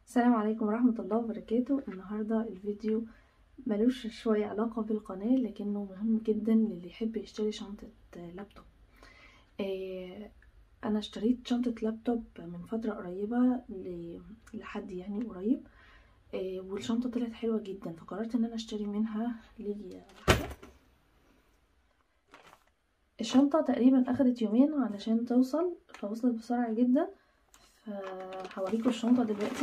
السلام عليكم ورحمة الله وبركاته النهاردة الفيديو ملوش شوية علاقة بالقناة لكنه مهم جدا للي يحب يشتري شنطة لابتوب آه، أنا اشتريت شنطة لابتوب من فترة قريبة ل- لحد يعني قريب آه، والشنطة طلعت حلوة جدا فقررت ان انا اشتري منها ليا واحدة الشنطة تقريبا اخدت يومين علشان توصل فوصلت بسرعة جدا فهوريكم الشنطة دلوقتي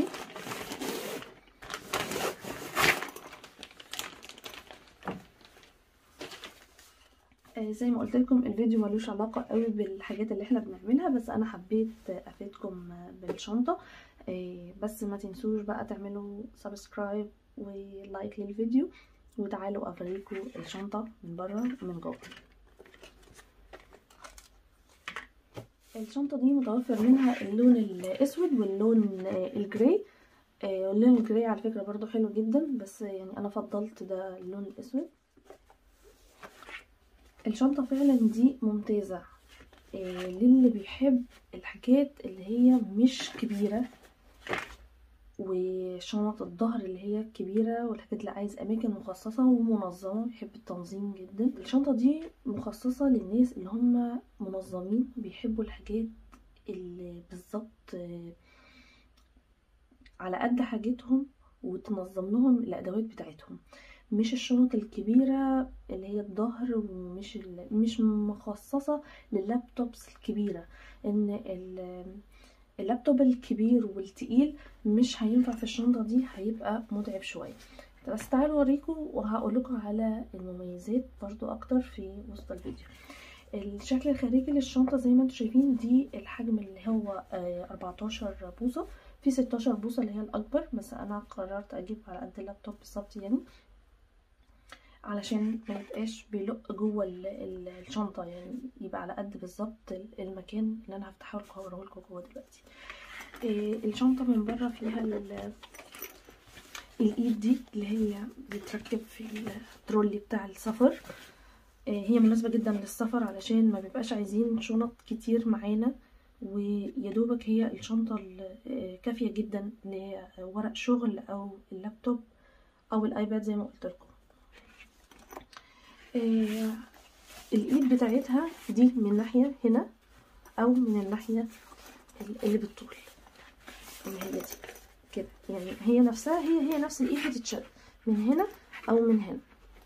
آه، زي ما قلت لكم الفيديو ملوش علاقة قوي بالحاجات اللي احنا بنعملها بس انا حبيت افيدكم بالشنطة آه، بس ما تنسوش بقى تعملوا سبسكرايب ولايك للفيديو وتعالوا اوريكم الشنطة من بره ومن جوه الشنطة دي متوفر منها اللون الاسود واللون الجراي آه، اللون الجراي على فكرة برضو حلو جدا بس يعني انا فضلت ده اللون الاسود الشنطة فعلا دي ممتازة آه، للي بيحب الحاجات اللي هي مش كبيرة وشنط الظهر اللي هي كبيرة والحاجات اللي عايز أماكن مخصصة ومنظمة بيحب التنظيم جدا الشنطة دي مخصصة للناس اللي هم منظمين بيحبوا الحاجات اللي بالظبط آه، على قد حاجتهم وتنظم لهم الأدوات بتاعتهم مش الشنط الكبيرة اللي هي الظهر ومش ال- مش مخصصة لللابتوبس الكبيرة ان ال- اللابتوب الكبير والتقيل مش هينفع في الشنطة دي هيبقى متعب شوية بس تعالوا اوريكم وهقول لكم على المميزات برضو اكتر في وسط الفيديو الشكل الخارجي للشنطة زي ما انتم شايفين دي الحجم اللي هو آه، 14 بوصة في 16 بوصة اللي هي الأكبر بس أنا قررت أجيب على قد اللابتوب بالظبط يعني علشان ما يبقاش بيلق جوه ال- ال- الشنطه يعني يبقى على قد بالظبط ال- المكان اللي انا هفتحه لكم وهوريه لكم جوه دلوقتي إيه الشنطه من بره فيها ال- الايد دي اللي هي بتركب في الترولي بتاع السفر إيه هي مناسبه جدا للسفر علشان ما بيبقاش عايزين شنط كتير معانا ويدوبك هي الشنطه ال- كافيه جدا لورق شغل او اللابتوب او الايباد زي ما قلت لكم آه، الايد بتاعتها دي من ناحية هنا او من الناحية اللي بالطول اللي هي دي كده يعني هي نفسها هي هي نفس الايد بتتشد من هنا او من هنا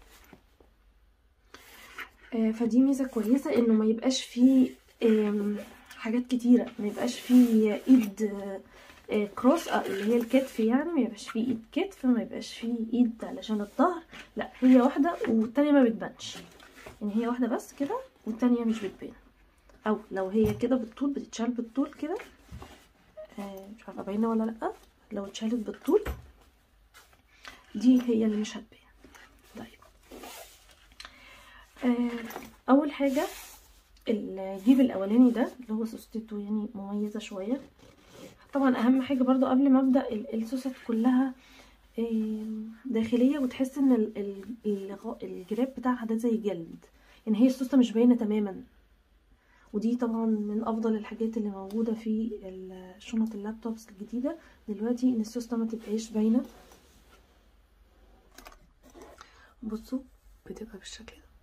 آه، فدي ميزة كويسة انه ما يبقاش فيه آم، حاجات كتيرة ما يبقاش فيه ايد آه، آه، كروس آه، اللي هي الكتف يعني ما يبقاش فيه ايد كتف ما يبقاش فيه ايد علشان الظهر لا هي واحدة والتانية ما بتبانش يعني هي واحدة بس كده والتانية مش بتبان او لو هي كده بالطول بتتشال بالطول كده آه مش عارفة باينة ولا لأ لو اتشالت بالطول دي هي اللي مش هتبان طيب آه اول حاجة الجيب الاولاني ده اللي هو سوستته يعني مميزة شوية طبعا اهم حاجة برضو قبل ما ابدأ ال- السوست كلها آم، داخلية وتحس ان ال- ال- الغ- الجراب بتاعها ده زي جلد يعني هي السوستة مش باينة تماما ودي طبعا من افضل الحاجات اللي موجودة في ال- شنط اللابتوبس الجديدة دلوقتي ان السوستة ما تبقاش باينة بصوا بتبقى بالشكل ده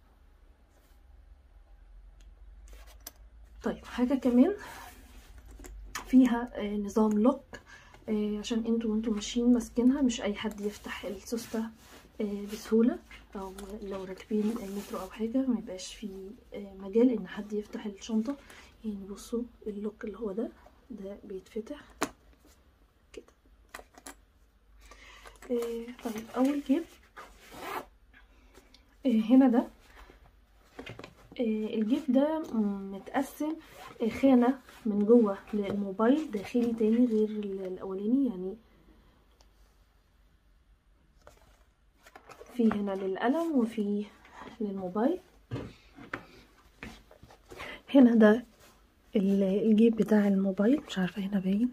طيب حاجة كمان فيها آه، نظام لوك آه، عشان انتوا وانتوا ماشيين ماسكينها مش اي حد يفتح السوستة آه، بسهولة او لو راكبين المترو او حاجة ما يبقاش في آه، مجال ان حد يفتح الشنطة يعني بصوا اللوك اللي هو ده ده بيتفتح كده آه، طيب اول جيب آه، هنا ده آه، الجيب ده متقسم آه، خانة من جوه للموبايل داخلي تاني غير ال- الاولاني يعني في هنا للقلم وفي للموبايل هنا ده ال- الجيب بتاع الموبايل مش عارفة هنا باين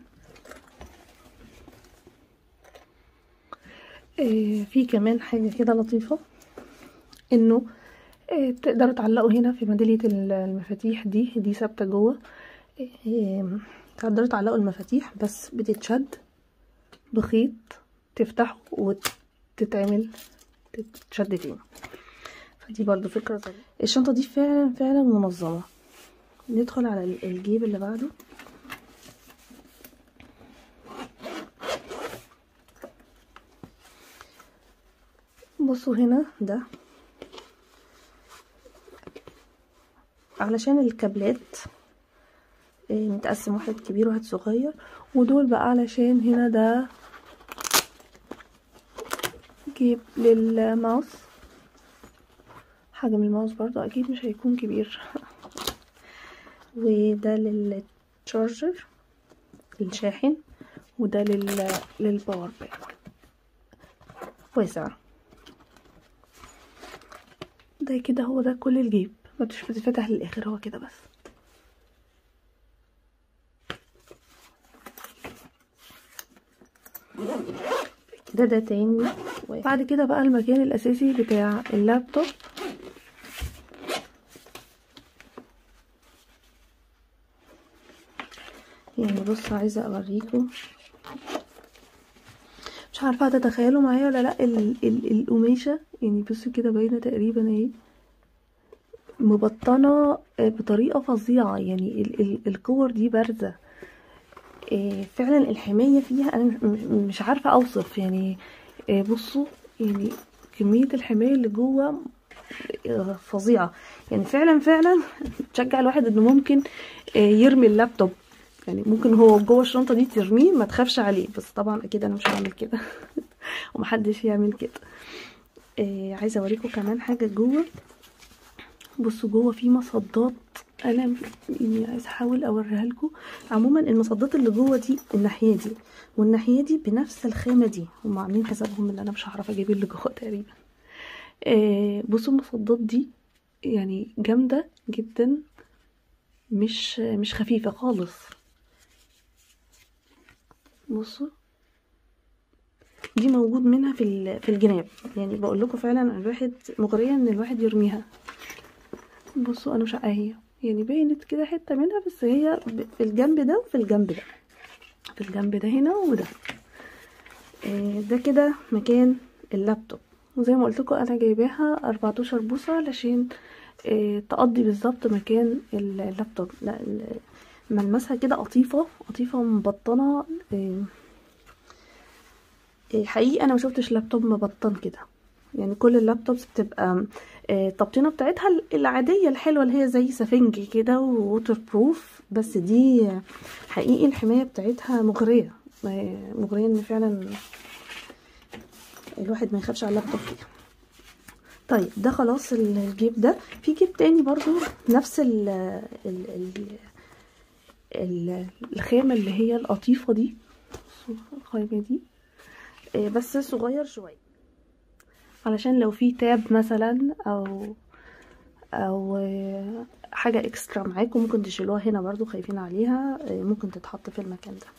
آه، في كمان حاجة كده لطيفة انه آه، تقدروا تعلقوا هنا في ميدالية ال- المفاتيح دي دي ثابتة جوه آه، تقدروا تعلقوا المفاتيح بس بتتشد بخيط تفتحه وتتعمل تتشد فيه فدي برضو فكرة ظريفة الشنطة دي فعلا فعلا منظمة ندخل على الجيب اللي بعده بصوا هنا ده علشان الكابلات متقسم واحد كبير وواحد صغير ودول بقى علشان هنا ده جيب للماوس حجم الماوس برضو اكيد مش هيكون كبير وده للتشارجر الشاحن وده لل للباور بانك واسع ده كده هو ده كل الجيب مش بتتفتح للاخر هو كده بس ده ده تاني بعد كده بقى المكان الاساسي بتاع اللابتوب يعني بص عايزه اوريكم مش عارفه هتتخيلوا معايا ولا لا ال ال القماشه يعني بصوا كده باينه تقريبا اهي مبطنه بطريقه فظيعه يعني ال ال الكور دي بارزه فعلا الحمايه فيها انا مش عارفه اوصف يعني بصوا يعني كميه الحمايه اللي جوه فظيعه يعني فعلا فعلا تشجع الواحد انه ممكن يرمي اللابتوب يعني ممكن هو جوه الشنطه دي ترميه ما تخافش عليه بس طبعا اكيد انا مش هعمل كده ومحدش يعمل كده آه عايزه اوريكم كمان حاجه جوه بصوا جوه في مصدات انا يعني عايزه احاول اوريها لكم عموما المصدات اللي جوه دي الناحيه دي والناحيه دي بنفس الخامه دي هم عاملين حسابهم ان انا مش هعرف اجيب اللي جوه تقريبا آه بصوا المصدات دي يعني جامده جدا مش مش خفيفه خالص بصوا دي موجود منها في في الجناب يعني بقول لكم فعلا الواحد مغريه ان الواحد يرميها بصوا انا مش اهي يعني بينت كده حته منها بس هي في الجنب ده وفي الجنب ده في الجنب ده هنا وده ده كده مكان اللابتوب وزي ما قلت لكم انا جايباها 14 بوصه علشان تقضي بالظبط مكان اللابتوب لا ملمسها كده قطيفة قطيفة مبطنة حقيقي انا ما شفتش لابتوب مبطن كده يعني كل اللابتوبس بتبقى التبطينه بتاعتها العاديه الحلوه اللي هي زي سفنج كده ووتر بروف بس دي حقيقي الحمايه بتاعتها مغريه مغريه ان فعلا الواحد ما يخافش على اللابتوب فيها طيب ده خلاص الجيب ده في جيب تاني برضو نفس ال ال ال الخامة اللي هي القطيفة دي الخيمة دي بس صغير شوية علشان لو في تاب مثلا او او حاجة اكسترا معاكم ممكن تشيلوها هنا برضو خايفين عليها ممكن تتحط في المكان ده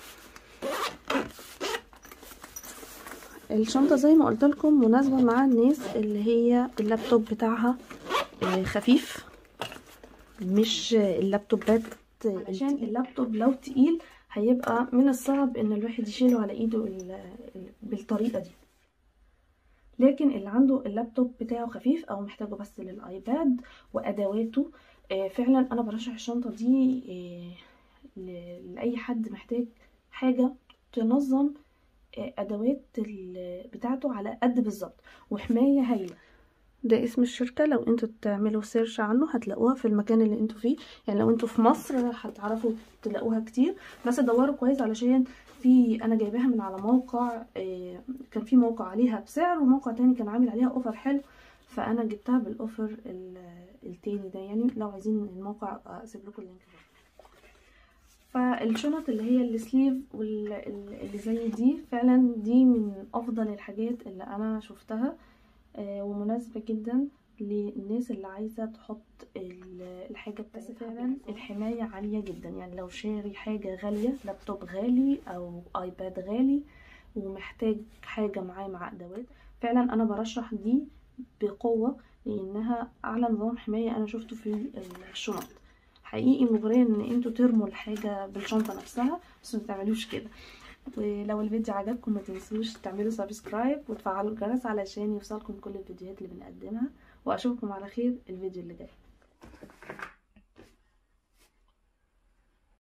الشنطة زي ما قلت لكم مناسبة مع الناس اللي هي اللابتوب بتاعها خفيف مش اللابتوبات عشان اللابتوب لو تقيل هيبقى من الصعب ان الواحد يشيله على ايده بالطريقة دي لكن اللي عنده اللابتوب بتاعه خفيف او محتاجه بس للايباد وادواته فعلا انا برشح الشنطة دي لاي حد محتاج حاجة تنظم ادوات بتاعته على قد بالظبط وحمايه هايله ده اسم الشركه لو انتوا تعملوا سيرش عنه هتلاقوها في المكان اللي انتوا فيه يعني لو انتوا في مصر هتعرفوا تلاقوها كتير بس دوروا كويس علشان في انا جايباها من على موقع كان في موقع عليها بسعر وموقع تاني كان عامل عليها اوفر حلو فانا جبتها بالاوفر التاني ده يعني لو عايزين الموقع اسيب لكم اللينك ده فالشنط اللي هي السليف واللي زي دي فعلا دي من افضل الحاجات اللي انا شفتها ومناسبة جدا للناس اللي عايزة تحط الحاجة بتاعتها فعلا الحماية عالية جدا يعني لو شاري حاجة غالية لابتوب غالي او ايباد غالي ومحتاج حاجة معاه مع ادوات فعلا انا برشح دي بقوة لانها اعلى نظام حماية انا شفته في الشنط حقيقي مغرية ان انتوا ترموا الحاجة بالشنطة نفسها بس ما تعملوش كده ولو الفيديو عجبكم ما تنسوش تعملوا سبسكرايب وتفعلوا الجرس علشان يوصلكم كل الفيديوهات اللي بنقدمها واشوفكم على خير الفيديو اللي جاي